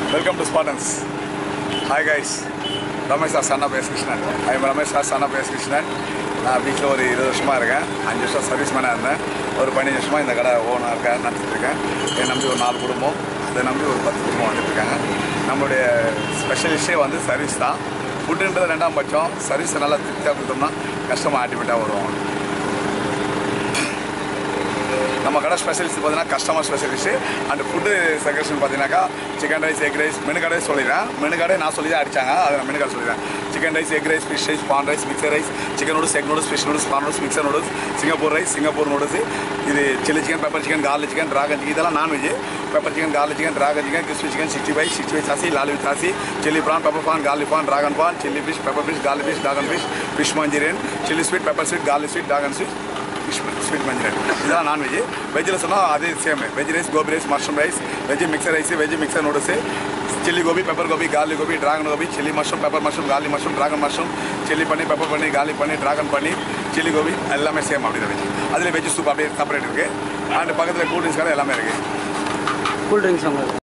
welcome to Spartans hi guys Ramesh sir சன்னா பேஸ் Krishnan I am Ramesh sir சன்னா பேஸ் கிருஷ்ணன் நான் வீட்டில் ஒரு இருபது வருஷமாக இருக்கேன் அஞ்சு வருஷம் சர்வீஸ் மேனாக இருந்தேன் ஒரு பதினஞ்சு வருஷமாக இந்த கடை ஓனாக இருக்கேன் நடத்திட்டு இருக்கேன் என்னை நம்பி ஒரு நாலு குடும்பம் அதை நம்பி ஒரு பத்து குடும்பம் வந்துட்டு இருக்காங்க நம்மளுடைய ஸ்பெஷலிஸ்டே வந்து சர்வீஸ் தான் ஃபுட்டுன்றது ரெண்டாம் பட்சம் சர்வீஸை நல்லா திருப்தியாக கொடுத்தோம்னா கஸ்டமர் ஆட்டோமேட்டாக வருவாங்க நம்ம கடை ஸ்பெஷலிஸ்ட் பார்த்தீங்கன்னா customer specialist and food segregation பார்த்தீங்கன்னாக்கா chicken rice egg rice menu கடை சொல்லிடுறேன் மெனு கடை நான் சொல்லி தான் அடிச்சாங்க அதை நான் மெனு கடை சொல்லிடுறேன் chicken rice egg rice fish rice prawn rice mixed rice chicken noodles egg noodles fish noodles prawn noodles mixed noodles Singapore rice Singapore noodles இது chilli chicken pepper chicken garlic chicken dragon chicken இதெல்லாம் non veg pepper chicken garlic chicken dragon chicken crispy chicken sixty five sixty five saucy lolly with saucy chilli prawn pepper prawn garlic prawn dragon prawn chilli fish pepper fish garlic fish dragon fish fish manchurian chilli sweet pepper sweet garlic sweet dragon sweet fish sweet மஞ்சள் இதெல்லாம் non veg வெஜ்ஜில் சொன்னால் அதே same veg rice gobi rice mushroom rice veg mixer rice veg mixer noodles chilli gobi pepper gobi garlic gobi dragon gobi chilli mushroom pepper mushroom garlic mushroom dragon mushroom chilli paneer pepper paneer garlic paneer dragon paneer chilli gobi எல்லாமே same அப்படி தான் veg அதில் veg soup அப்படியே separate இருக்குது and பக்கத்தில் cool drinks கடை எல்லாமே இருக்குது கூல் ட்ரிங்க்ஸ் உங்களுக்கு